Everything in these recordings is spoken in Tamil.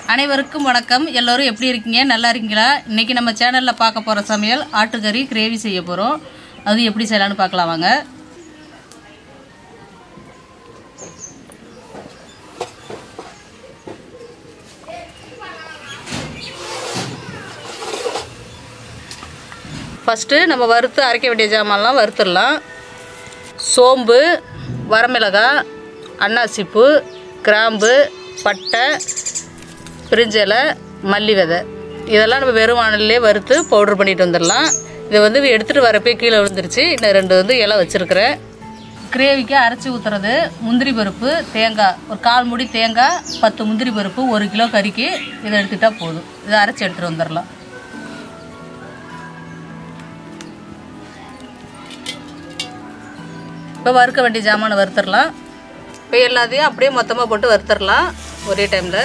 அனைவருக்கும் வணக்கம் எல்லோரும் எப்படி இருக்கீங்க நல்லா இருக்கீங்களா இன்றைக்கி நம்ம சேனலில் பார்க்க போகிற சமையல் ஆட்டுக்கறி கிரேவி செய்ய போகிறோம் அது எப்படி செய்யலாம்னு பார்க்கலாம் வாங்க ஃபஸ்ட்டு நம்ம வறுத்து அரைக்க வேண்டிய ஜாமான்லாம் வறுத்துடலாம் சோம்பு வரமிளகாய் அன்னாசிப்பூ கிராம்பு பட்டை பிரிஞ்சலை மல்லி விதை இதெல்லாம் நம்ம வெறும் வானல்லே வறுத்து பவுட்ரு பண்ணிட்டு வந்துடலாம் இதை வந்து எடுத்துகிட்டு வரப்பே கீழே விழுந்துருச்சு இன்னும் ரெண்டு வந்து இலை வச்சுருக்கிறேன் கிரேவிக்கு அரைச்சி ஊற்றுறது முந்திரி பருப்பு தேங்காய் ஒரு கால் முடி தேங்காய் பத்து முந்திரி பருப்பு ஒரு கிலோ கறிக்கு இதை எடுத்துக்கிட்டால் போதும் இதை அரைச்சி எடுத்துகிட்டு வந்துடலாம் இப்போ வறுக்க வேண்டிய ஜாமானை வறுத்துடலாம் இப்போ எல்லாத்தையும் அப்படியே மொத்தமாக போட்டு வறுத்துடலாம் ஒரே டைமில்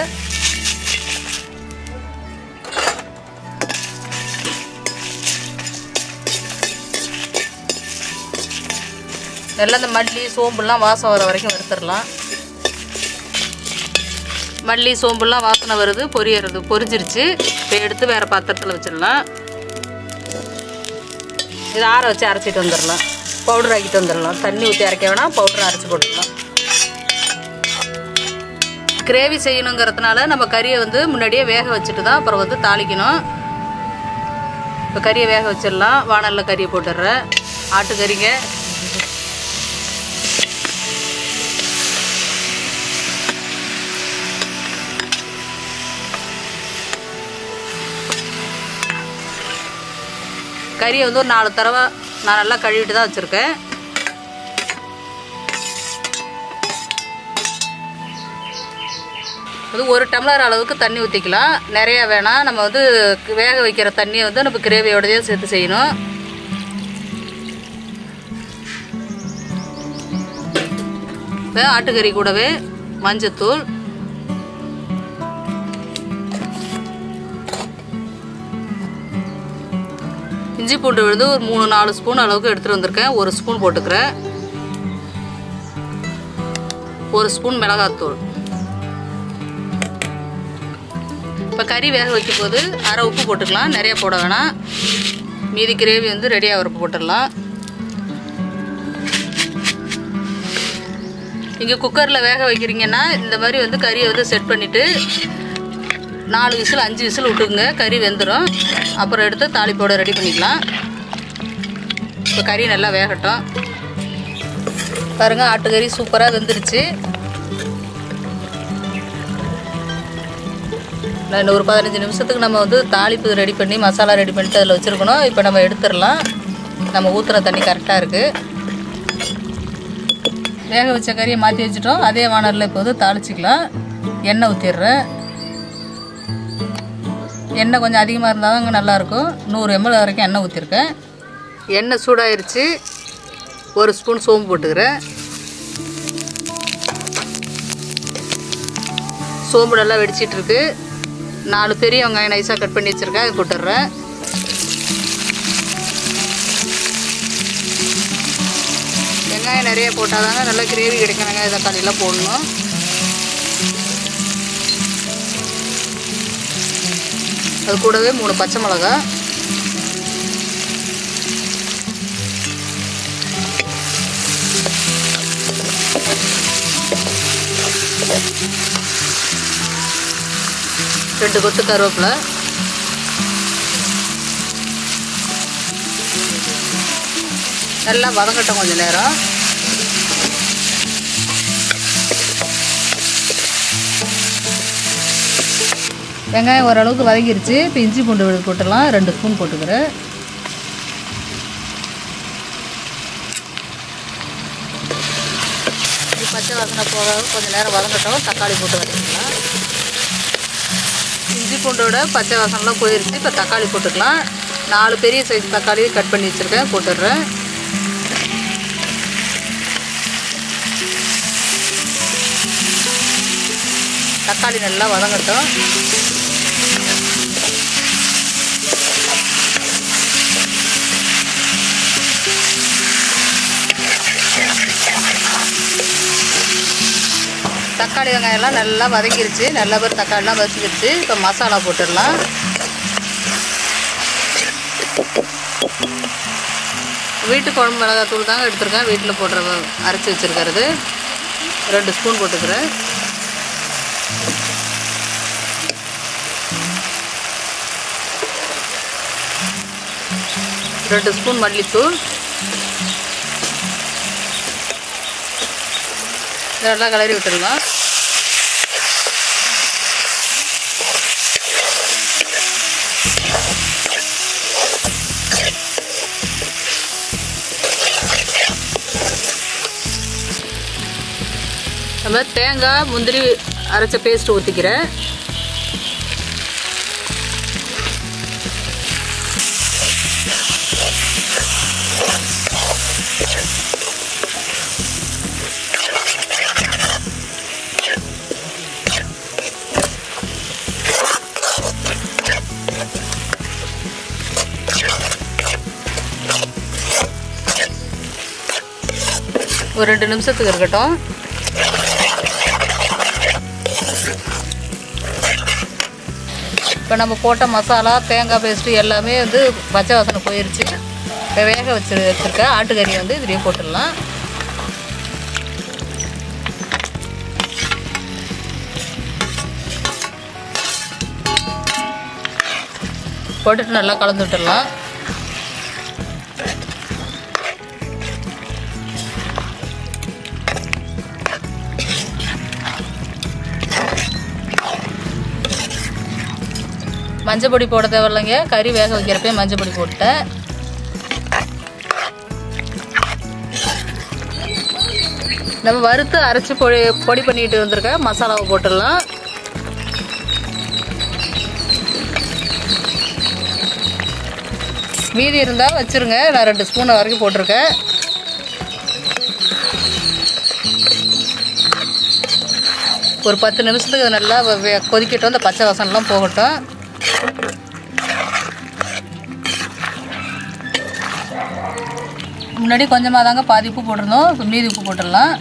எல்லாம் இந்த மல்லி சோம்புலாம் வாசம் வர வரைக்கும் வறுத்துடலாம் மல்லி சோம்புலாம் வாசனை வருது பொரியறது பொரிஞ்சிருச்சு இப்போ எடுத்து வேறு பாத்திரத்தில் வச்சிடலாம் இதை ஆற வச்சு அரைச்சிட்டு வந்துடலாம் பவுடர் ஆக்கிட்டு வந்துடலாம் தண்ணி ஊற்றி அரைக்க வேணாம் பவுடர் அரைச்சி போட்டுடலாம் கிரேவி செய்யணுங்கிறதுனால நம்ம கறியை வந்து முன்னாடியே வேக வச்சுட்டு தான் அப்புறம் வந்து தாளிக்கணும் இப்போ கறியை வேக வச்சிடலாம் வானலில் கறியை போட்டுடுறேன் ஆட்டுக்கறிங்க கறியை வந்து ஒரு நாலு தடவை நான் நல்லா கழுவிட்டு தான் வச்சுருக்கேன் அது ஒரு டம்ளர் அளவுக்கு தண்ணி ஊற்றிக்கலாம் நிறையா வேணாம் நம்ம வந்து வேக வைக்கிற தண்ணியை வந்து நம்ம கிரேவியோடதே சேர்த்து செய்யணும் இப்போ ஆட்டுக்கறி கூடவே மஞ்சத்தூள் இஞ்சி பூண்டு விழுது ஒரு மூணு நாலு ஸ்பூன் அளவுக்கு எடுத்துகிட்டு வந்திருக்கேன் ஒரு ஸ்பூன் போட்டுக்கிறேன் ஒரு ஸ்பூன் மிளகாத்தூள் இப்போ கறி வேக வைக்கும் போது அரை உப்பு போட்டுக்கலாம் நிறைய போட வேணாம் மீதி கிரேவி வந்து ரெடி ஆகிறப்ப போட்டுடலாம் இங்கே குக்கரில் வேக வைக்கிறீங்கன்னா இந்த மாதிரி வந்து கறியை வந்து செட் பண்ணிவிட்டு நாலு விசில் அஞ்சு விசில் விட்டுக்குங்க கறி வெந்துடும் அப்புறம் எடுத்து தாளிப்போட ரெடி பண்ணிக்கலாம் இப்போ கறி நல்லா வேகட்டும் பாருங்கள் ஆட்டுக்கறி சூப்பராக வெந்துருச்சு நான் ஒரு பதினஞ்சு நிமிஷத்துக்கு நம்ம வந்து தாளிப்பு ரெடி பண்ணி மசாலா ரெடி பண்ணிட்டு அதில் வச்சுருக்கணும் இப்போ நம்ம எடுத்துடலாம் நம்ம ஊற்றுற தண்ணி கரெக்டாக இருக்குது வேக வச்ச கறியை மாற்றி வச்சுட்டோம் அதே வானரில் இப்போ வந்து தாளிச்சிக்கலாம் எண்ணெய் ஊற்றிடுறேன் எண்ணெய் கொஞ்சம் அதிகமாக இருந்தால் தான் நல்லாயிருக்கும் நூறு எம்எல் வரைக்கும் எண்ணெய் ஊற்றிருக்கேன் எண்ணெய் சூடாயிருச்சு ஒரு ஸ்பூன் சோம்பு போட்டுக்கிறேன் சோம்பு நல்லா வெடிச்சிட்ருக்கு நாலு பெரிய வெங்காயம் நைஸாக கட் பண்ணி வச்சுருக்கேன் அது போட்டுடுறேன் வெங்காயம் நிறைய போட்டால் தாங்க நல்லா கிரேவி கிடைக்கும் வெங்காயம் தக்காளியெல்லாம் போடணும் அது கூடவே மூணு பச்சை மிளகா ரெண்டு கொத்து கருவேப்பிலை நல்லா வதங்கட்டும் கொஞ்சம் நேரம் வெங்காயம் ஓரளவுக்கு வதங்கிருச்சு இப்போ இஞ்சி பூண்டு விழுது போட்டுடலாம் ரெண்டு ஸ்பூன் போட்டுக்கிறேன் இது பச்சை வாசனை போக கொஞ்சம் நேரம் வதங்கட்டும் தக்காளி போட்டு வதக்கிக்கலாம் இஞ்சி பூண்டோட பச்சை வாசனைலாம் போயிருச்சு இப்போ தக்காளி போட்டுக்கலாம் நாலு பெரிய சைஸ் தக்காளி கட் பண்ணி வச்சுருக்கேன் போட்டுடுறேன் தக்காளி நல்லா வதங்கட்டும் தக்காளி வெங்காயம்லாம் நல்லா வதங்கிருச்சு நல்லா பேர் தக்காளிலாம் வதக்கிருச்சு இப்போ மசாலா போட்டுடலாம் வீட்டு குழம்பு மிளகாத்தூள் தாங்க எடுத்திருக்கேன் வீட்டில் போடுற அரைச்சி வச்சுருக்கிறது ரெண்டு ஸ்பூன் போட்டுக்கிறேன் ரெண்டு ஸ்பூன் மல்லித்தூள் நல்லா கிளறி விட்டுருலாம் நம்ம தேங்காய் முந்திரி அரைச்ச பேஸ்ட் ஊற்றிக்கிறேன் ஒரு ரெண்டு நிமிஷத்துக்கு இருக்கட்டும் இப்போ நம்ம போட்ட மசாலா தேங்காய் பேஸ்ட்டு எல்லாமே வந்து பச்சை வாசனை போயிருச்சு இப்போ வேக வச்சு வச்சுருக்க ஆட்டுக்கறி வந்து இதுலேயே போட்டுடலாம் போட்டுட்டு நல்லா கலந்து விட்டுடலாம் மஞ்சள் பொடி போட தேவையில்லைங்க கறி வேக வைக்கிறப்பே மஞ்சள் பொடி போட்டேன் நம்ம வறுத்து அரைச்சி பொடி பொடி பண்ணிட்டு வந்திருக்க மசாலாவை போட்டுடலாம் மீதி இருந்தால் வச்சுருங்க நான் ரெண்டு ஸ்பூன் வரைக்கும் போட்டிருக்கேன் ஒரு பத்து நிமிஷத்துக்கு அது நல்லா வ- வே- கொதிக்கட்டும் அந்த பச்சை வாசனைலாம் போகட்டும் முன்னாடி கொஞ்சமாக தாங்க பாதி உப்பு போட்டிருந்தோம் இப்போ மீதி உப்பு போட்டுடலாம்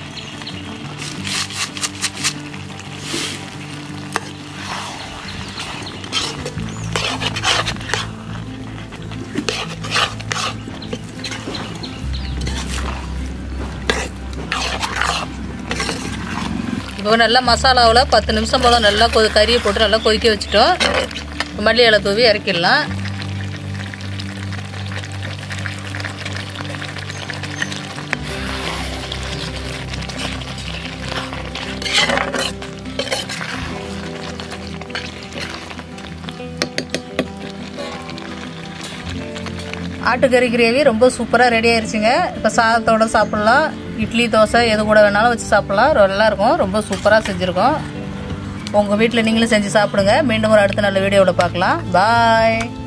இப்போ நல்லா மசாலாவில் பத்து நிமிஷம் போல் நல்லா கொதி கறியை போட்டு நல்லா கொதிக்க வச்சுட்டோம் மல்லி இலை தூவி இறக்கிடலாம் ஆட்டுக்கறி கிரேவி ரொம்ப சூப்பராக ரெடி ஆயிருச்சுங்க இப்போ சாதத்தோட சாப்பிட்லாம் இட்லி தோசை எது கூட வேணாலும் வச்சு சாப்பிட்லாம் நல்லா இருக்கும் ரொம்ப சூப்பராக செஞ்சுருக்கோம் உங்கள் வீட்டில் நீங்களும் செஞ்சு சாப்பிடுங்க மீண்டும் ஒரு அடுத்த நல்ல வீடியோவில் பார்க்கலாம் பாய்